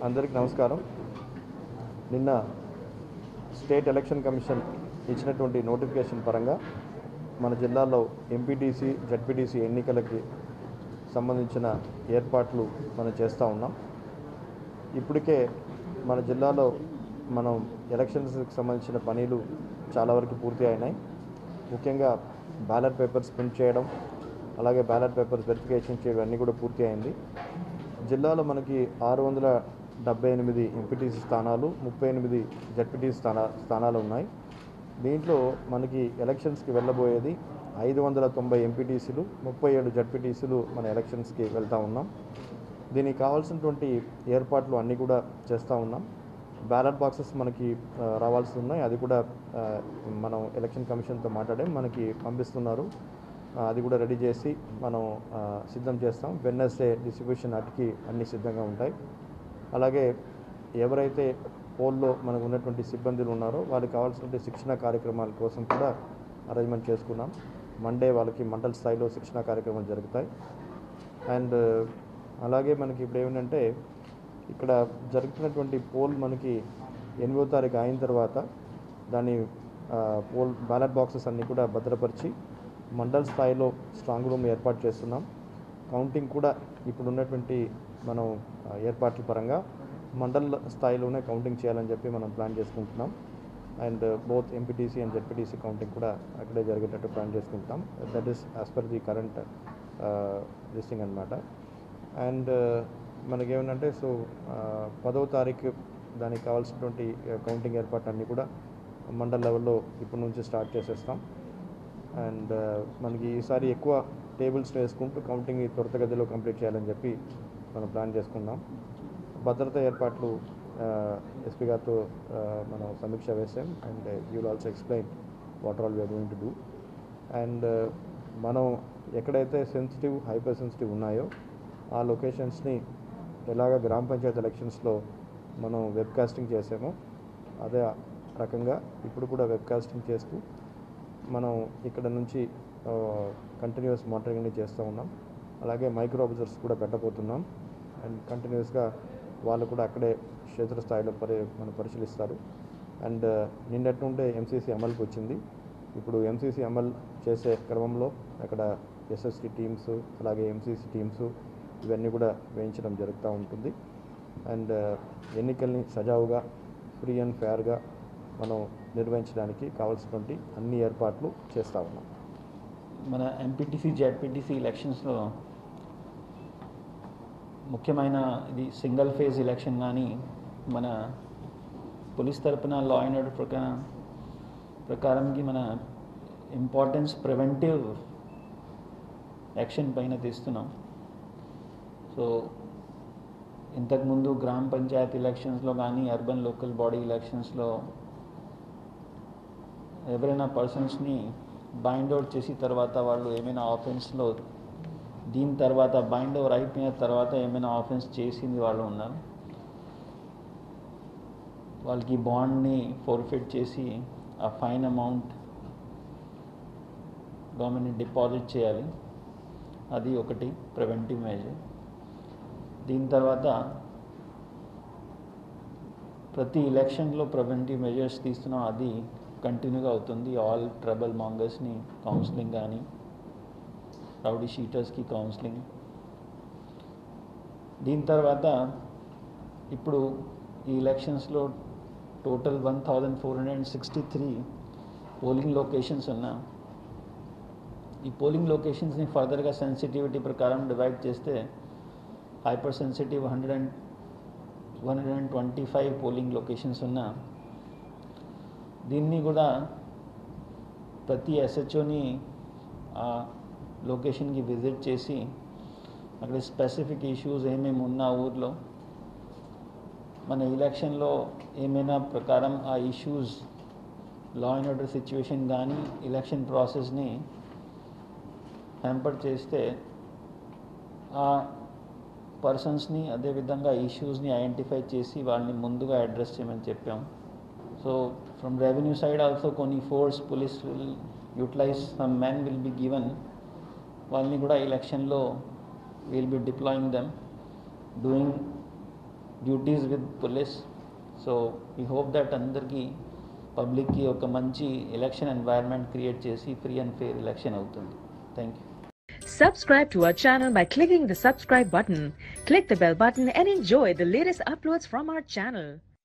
అందరికీ నమస్కారం నిన్న స్టేట్ ఎలక్షన్ కమిషన్ ఇచ్చినటువంటి నోటిఫికేషన్ పరంగా మన జిల్లాలో ఎంపీటీసీ జడ్పీటీసీ ఎన్నికలకి సంబంధించిన ఏర్పాట్లు మనం చేస్తూ ఉన్నాం ఇప్పటికే మన జిల్లాలో మనం ఎలక్షన్స్కి సంబంధించిన పనులు చాలా వరకు పూర్తి అయినాయి ముఖ్యంగా బ్యాలెట్ పేపర్స్ ప్రింట్ చేయడం అలాగే బ్యాలెట్ పేపర్స్ వెరిఫికేషన్ చేయడం అన్నీ కూడా పూర్తి అయింది జిల్లాలో మనకి ఆరు వందల డెబ్బై ఎనిమిది ఎంపీటీసీ స్థానాలు ముప్పై ఎనిమిది జడ్పీటీసీ స్థానా స్థానాలు ఉన్నాయి దీంట్లో మనకి ఎలక్షన్స్కి వెళ్ళబోయేది ఐదు వందల తొంభై ఎంపీటీసీలు ముప్పై ఏడు జడ్పీటీసీలు మన ఎలక్షన్స్కి వెళ్తూ ఉన్నాం దీనికి కావాల్సినటువంటి ఏర్పాట్లు అన్నీ కూడా చేస్తూ ఉన్నాం బ్యాలెట్ బాక్సెస్ మనకి ఆ, రావాల్సి ఉన్నాయి అది కూడా ఆ, మనం ఎలక్షన్ కమిషన్తో మాట్లాడే మనకి పంపిస్తున్నారు ఆ, అది కూడా రెడీ చేసి మనం ఆ, సిద్ధం చేస్తాం వెన్నెస్డే డిస్ట్రిబ్యూషన్ నాటికి అన్ని సిద్ధంగా ఉంటాయి అలాగే ఎవరైతే పోల్లో మనకు ఉన్నటువంటి సిబ్బందులు ఉన్నారో వాళ్ళకి కావాల్సినటువంటి శిక్షణ కార్యక్రమాల కోసం కూడా అరేంజ్మెంట్ చేసుకున్నాం మండే వాళ్ళకి మండల స్థాయిలో శిక్షణ కార్యక్రమాలు జరుగుతాయి అండ్ అలాగే మనకి ఇప్పుడు ఏమిటంటే ఇక్కడ జరుగుతున్నటువంటి పోల్ మనకి ఎనిమిదో తారీఖు అయిన తర్వాత దాన్ని ఆ, పోల్ బ్యాలెట్ బాక్సెస్ అన్నీ కూడా భద్రపరిచి మండల్ స్థాయిలో స్ట్రాంగ్ రూమ్ ఏర్పాటు చేస్తున్నాం కౌంటింగ్ కూడా ఇప్పుడు ఉన్నటువంటి మనం ఆ, ఏర్పాట్ల పరంగా మండల్ స్థాయిలోనే కౌంటింగ్ చేయాలని చెప్పి మనం ప్లాన్ చేసుకుంటున్నాం and both MPTC and ZPTC counting కూడా అక్కడే జరిగేటట్టు ప్లాన్ చేసుకుంటాం that is as per the current listing అనమాట అండ్ మనకేమంటే సో పదవ తారీఖు దానికి కావాల్సినటువంటి కౌంటింగ్ ఏర్పాట్లు అన్నీ కూడా మండల్ లెవెల్లో ఇప్పటి నుంచి స్టార్ట్ చేసేస్తాం అండ్ మనకి ఈసారి ఎక్కువ టేబుల్స్ వేసుకుంటూ కౌంటింగ్ త్వరితగతిలో కంప్లీట్ చేయాలని చెప్పి మనం ప్లాన్ చేసుకున్నాం భద్రతా ఏర్పాట్లు ఎస్పీ గారితో ఆ, మనం సమీక్ష వేసాం and you will also explain what all we are going to do and మనం ఎక్కడైతే సెన్సిటివ్ హైపర్ సెన్సిటివ్ ఉన్నాయో ఆ లొకేషన్స్ని ఎలాగ గ్రామ పంచాయతీ ఎలక్షన్స్లో మనం వెబ్కాస్టింగ్ చేసామో అదే రకంగా ఇప్పుడు కూడా వెబ్కాస్టింగ్ చేస్తూ మనం ఇక్కడ నుంచి కంటిన్యూస్ మానిటరింగ్ చేస్తూ ఉన్నాం అలాగే మైక్రో అబ్జర్వర్స్ కూడా పెట్టబోతున్నాం అండ్ కంటిన్యూస్గా వాళ్ళు కూడా అక్కడే క్షేత్రస్థాయిలో పరి మనం పరిశీలిస్తారు అండ్ నిన్నటి నుండే ఎంసీసీ అమలుకి వచ్చింది ఇప్పుడు ఎంసీసీ అమలు చేసే క్రమంలో అక్కడ ఎస్ఎస్టీ టీమ్స్ అలాగే ఎంసీసీ టీమ్స్ ఇవన్నీ కూడా వేయించడం జరుగుతూ ఉంటుంది అండ్ ఎన్నికల్ని సజావుగా ఫ్రీ అండ్ ఫేర్గా మనం నిర్వహించడానికి కావాల్సినటువంటి అన్ని ఏర్పాట్లు చేస్తూ ఉన్నాం మన ఎంపీటీసీ జెడ్పీటీసీ ఎలక్షన్స్లో ముఖ్యమైన ఇది సింగిల్ ఫేజ్ ఎలక్షన్ కానీ మన పోలీస్ తరపున లా అండ్ ఆర్డర్ ప్రకారం ప్రకారంకి మన ఇంపార్టెన్స్ ప్రివెంటివ్ యాక్షన్ పైన తీస్తున్నాం సో ఇంతకుముందు గ్రామ పంచాయతీ ఎలక్షన్స్లో కానీ అర్బన్ లోకల్ బాడీ ఎలక్షన్స్లో ఎవరైనా పర్సన్స్ని బైండ్ అవుట్ చేసి తర్వాత వాళ్ళు ఏమైనా ఆఫెన్స్లో దీని తర్వాత బైండ్ ఓవర్ అయిపోయిన తర్వాత ఏమైనా ఆఫెన్స్ చేసింది వాళ్ళు ఉన్నారు వాళ్ళకి బాండ్ని ఫోర్ఫిట్ చేసి ఆ ఫైన్ అమౌంట్ గవర్నమెంట్ డిపాజిట్ చేయాలి అది ఒకటి ప్రివెంటివ్ మెజర్ దీని తర్వాత ప్రతి ఎలక్షన్లో ప్రివెంటివ్ మెజర్స్ తీస్తున్నాం అది కంటిన్యూగా అవుతుంది ఆల్ ట్రబుల్ మాంగర్స్ని కౌన్సిలింగ్ కానీ రౌడీ షీటర్స్కి కౌన్సిలింగ్ దీని తర్వాత ఇప్పుడు ఈ ఎలక్షన్స్లో total one thousand four hundred and sixty three polling locations ఉన్నా ఈ పోలింగ్ లొకేషన్స్ని ఫర్దర్గా సెన్సిటివిటీ ప్రకారం డివైడ్ చేస్తే hyper sensitive hundred and one hundred and twenty five polling locations ఉన్నా దీన్ని కూడా ప్రతి ఎస్హెచ్ఓని ఆ లొకేషన్కి విజిట్ చేసి అక్కడ స్పెసిఫిక్ ఇష్యూస్ ఏమేమి ఉన్నా ఊర్లో మన ఎలక్షన్లో ఏమైనా ప్రకారం ఆ issues law and order situation కానీ ఎలక్షన్ ప్రాసెస్ని హ్యాంపర్ చేస్తే ఆ పర్సన్స్ని అదేవిధంగా ఇష్యూస్ని ఐడెంటిఫై చేసి వాళ్ళని ముందుగా అడ్రస్ చేయమని చెప్పాం so from revenue side also కొన్ని force police will utilise some men will be given వాళ్ళని కూడా ఎలక్షన్లో will be deploying them doing duties with police so we hope that అందరికీ పబ్లిక్కి ఒక మంచి ఎలక్షన్ ఎన్వైర్న్మెంట్ క్రియేట్ చేసి ఫ్రీ అండ్ ఫెయిర్ ఎలక్షన్ అవుతుంది thank you Subscribe to our channel by clicking the subscribe button. Click the bell button and enjoy the latest uploads from our channel.